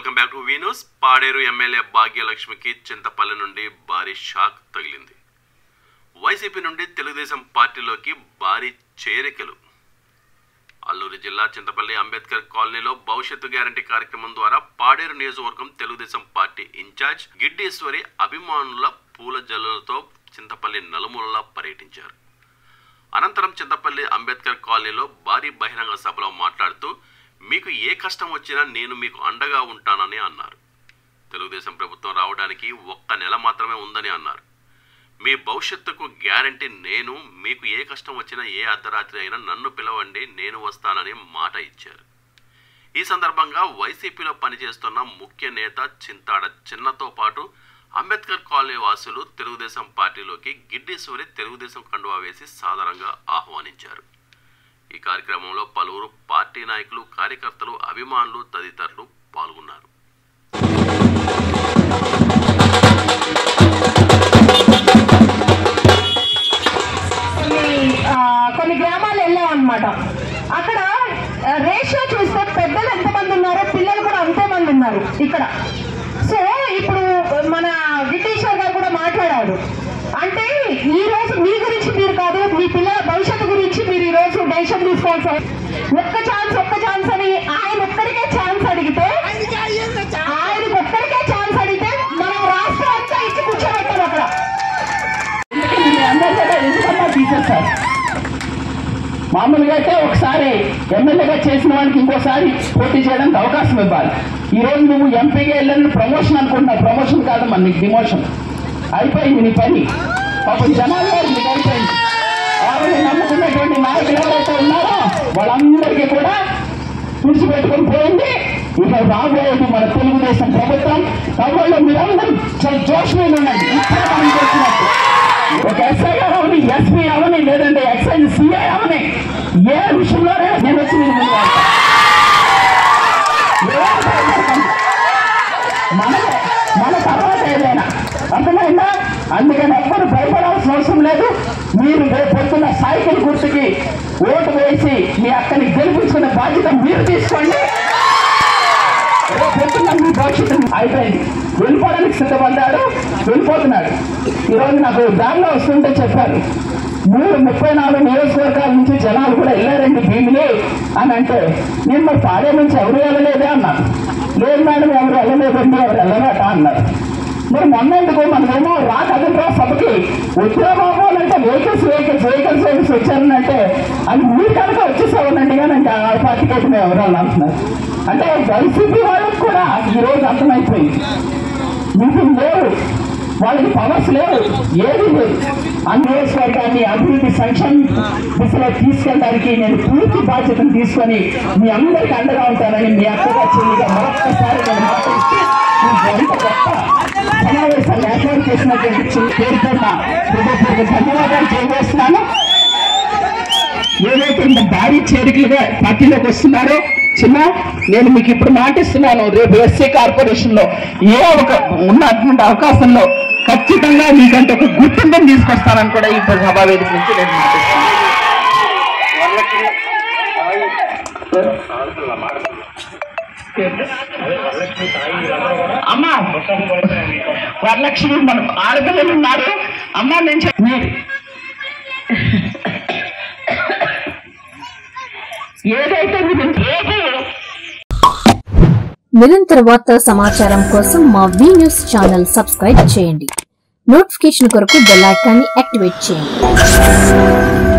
Welcome back to Venus Paderu MLA భాగ్యలక్ష్మికి చింతపల్లి నుండి భారీ షాక్ తగిలింది వైసీపీ నుండి తెలుగుదేశం పార్టీలోకి భారీ చేరికలు అల్లూరు జిల్లా చింతపల్లి అంబేద్కర్ కాలనీలో భవిష్యత్తు గ్యారంటీ కార్యక్రమం ద్వారా పాడేరు నియోజకవర్గం తెలుగుదేశం పార్టీ ఇన్ఛార్జ్ గిడ్డేశ్వరి అభిమానుల పూల జల్లులతో చింతపల్లి నలుమూలలా పర్యటించారు అనంతరం చింతపల్లి అంబేద్కర్ కాలనీలో భారీ బహిరంగ సభలో మాట్లాడుతూ మీకు ఏ కష్టం వచ్చినా నేను మీకు అండగా ఉంటానని అన్నారు తెలుగుదేశం ప్రభుత్వం రావడానికి ఒక్క నెల మాత్రమే ఉందని అన్నారు మీ భవిష్యత్తుకు గ్యారంటీ నేను మీకు ఏ కష్టం వచ్చినా ఏ అర్ధరాత్రి అయినా నన్ను పిలవండి నేను వస్తానని మాట ఇచ్చారు ఈ సందర్భంగా వైసీపీలో పనిచేస్తున్న ముఖ్య నేత చింతాడ చిన్నతో పాటు అంబేద్కర్ కాలనీ వాసులు తెలుగుదేశం పార్టీలోకి గిడ్డేశ్వరి తెలుగుదేశం కండువా వేసి సాదరంగా ఆహ్వానించారు ఈ కార్యక్రమంలో పలువురు పార్టీ నాయకులు కార్యకర్తలు అభిమానులు తదితరులు పాల్గొన్నారు కొన్ని ఆ, కొన్ని గ్రామాలు వెళ్ళాం అనమాట అక్కడ రేషియో చూస్తే పెద్దలు ఎంతమంది ఉన్నారో పిల్లలు కూడా అంతే మంది ఉన్నారు ఇక్కడ సో ఇప్పుడు మన గిట్టేశ్వర్ గారు కూడా మాట్లాడారు అంటే ఈ రోజు మీ గురించి మీరు కాదు మీ పిల్లల భవిష్యత్తు గురించి మీరు ఈ రోజు డెసిషన్ తీసుకోవాల్సి ఒక్క ఛాన్స్ ఒక్క ఛాన్స్ అని ఆయన ఒక్కరికే ఛాన్స్ అడిగితే ఆయనకు ఒక్కరికే ఛాన్స్ అడిగితే మనం రాష్ట్రం అంతా ఇచ్చి కూర్చోబెట్టాం అక్కడ అందరూ కూడా ఎందుకన్నా తీసేస్తారు మామూలుగా అయితే ఒకసారి ఎమ్మెల్యేగా చేసిన వాడికి ఇంకోసారి పోటీ చేయడానికి అవకాశం ఇవ్వాలి ఈ రోజు నువ్వు ఎంపీగా వెళ్ళిన ప్రమోషన్ అనుకుంటున్నావు ప్రమోషన్ కాదు మన నీకు డిమోషన్ అయిపోయింది నీ పని పాపం జనాలు గారు నీకు అయిపోయింది ఆవిడ నమ్ముకున్నటువంటి నాయకులు ఎవరైతే ఉన్నారో వాళ్ళందరికీ కూడా తుడిచిపెట్టుకొని పోయింది ఇక రాబోయేది మన తెలుగుదేశం ప్రభుత్వం తమిళలో మీరందరూ చాలా జోష్ మీద ఉండండి ఇప్పుడే మనం చేసినట్టు ఒక ఎస్ఐ గారు అవని ఎస్పీ అవని లేదంటే ఎక్సైజ్ సిఐ అవని ఏ విషయంలోనే నేను వచ్చి మీరు ముందు వాడతా. ఏ భయపడకండి. మనమే మన తర్వాత ఏదైనా అర్థమైందా అందుకని ఎవ్వరు భయపడాల్సిన అవసరం లేదు మీరు రేపు పొద్దున్న సైకిల్ గుర్తుకి ఓటు వేసి మీ అక్కని గెలిపించుకునే బాధ్యత మీరు తీసుకోండి రేపు పొద్దున్న మీ భవిష్యత్తు అయిపోయింది వెళ్ళిపోవడానికి సిద్ధపడ్డాడు వెళ్ళిపోతున్నాడు ఈరోజు నాకు దారిలో వస్తుంటే చెప్పారు మూడు ముప్పై నాలుగు నియోజకవర్గాల నుంచి జనాలు కూడా వెళ్ళారండి భీమిలి అని అంటే నేను మరి పాడే నుంచి ఎవరు వెళ్ళలేదే అన్నాను లేదు మేడం ఎవరు వెళ్ళలేదండి ఎవరు వెళ్ళరట అన్నారు మరి మొన్న ఎందుకు మనమేమో రా కదండ్రా సభకి వచ్చిన బాబు అంటే వెహికల్స్ వెహికల్స్ వెహికల్స్ వెహికల్స్ వచ్చారనంటే అది మీరు కనుక వచ్చేసామనండి కానీ అంటే ఆ పార్టీకి అయితే మేము ఎవరు అంటున్నారు అంటే వైసీపీ వాళ్ళకి కూడా ఈ రోజు అర్థమైపోయింది మీకు లేవు వాళ్ళకి పవర్స్ లేవు ఏది లేదు నియోజకవర్గాన్ని అభివృద్ధి సంక్షేమ దిశలో తీసుకెళ్ళడానికి నేను పూర్తి బాధ్యతను తీసుకొని మీ అందరికీ అండగా ఉంటానని మీ అక్కగా చెల్లిగా మరొక్కసారి నేను మాట ఇచ్చి మీకు ఎంత గొప్ప సమావేశాలు ఏర్పాటు చేసినటువంటి చి- పేరుతో నా హృదయపూర్వక ధన్యవాదాలు తెలియజేస్తున్నాను ఏదైతే ఇంత భారీ చేరికలుగా పార్టీలోకి వస్తున్నారో చిన్న నేను మీకు ఇప్పుడు మాటిస్తున్నాను రేపు ఎస్సీ కార్పొరేషన్ లో ఏ ఒక ఉన్నటువంటి అవకాశంలో ఖచ్చితంగా మీకంటే ఒక గుర్తింపుని తీసుకొస్తానని కూడా ఈ సభా వేదిక నుంచి నేను మాటిస్తున్నాను అమ్మా వరలక్ష్మి మన ఆడపిల్లలు ఉన్నారు అమ్మా నేను చెప్- మీరు ఏదైతే మీరు ఏది నిరంతర వార్తా సమాచారం కోసం మా వి న్యూస్ ఛానల్ సబ్స్క్రైబ్ చేయండి నోటిఫికేషన్ కొరకు బెల్ ఐకాన్ని యాక్టివేట్ చేయండి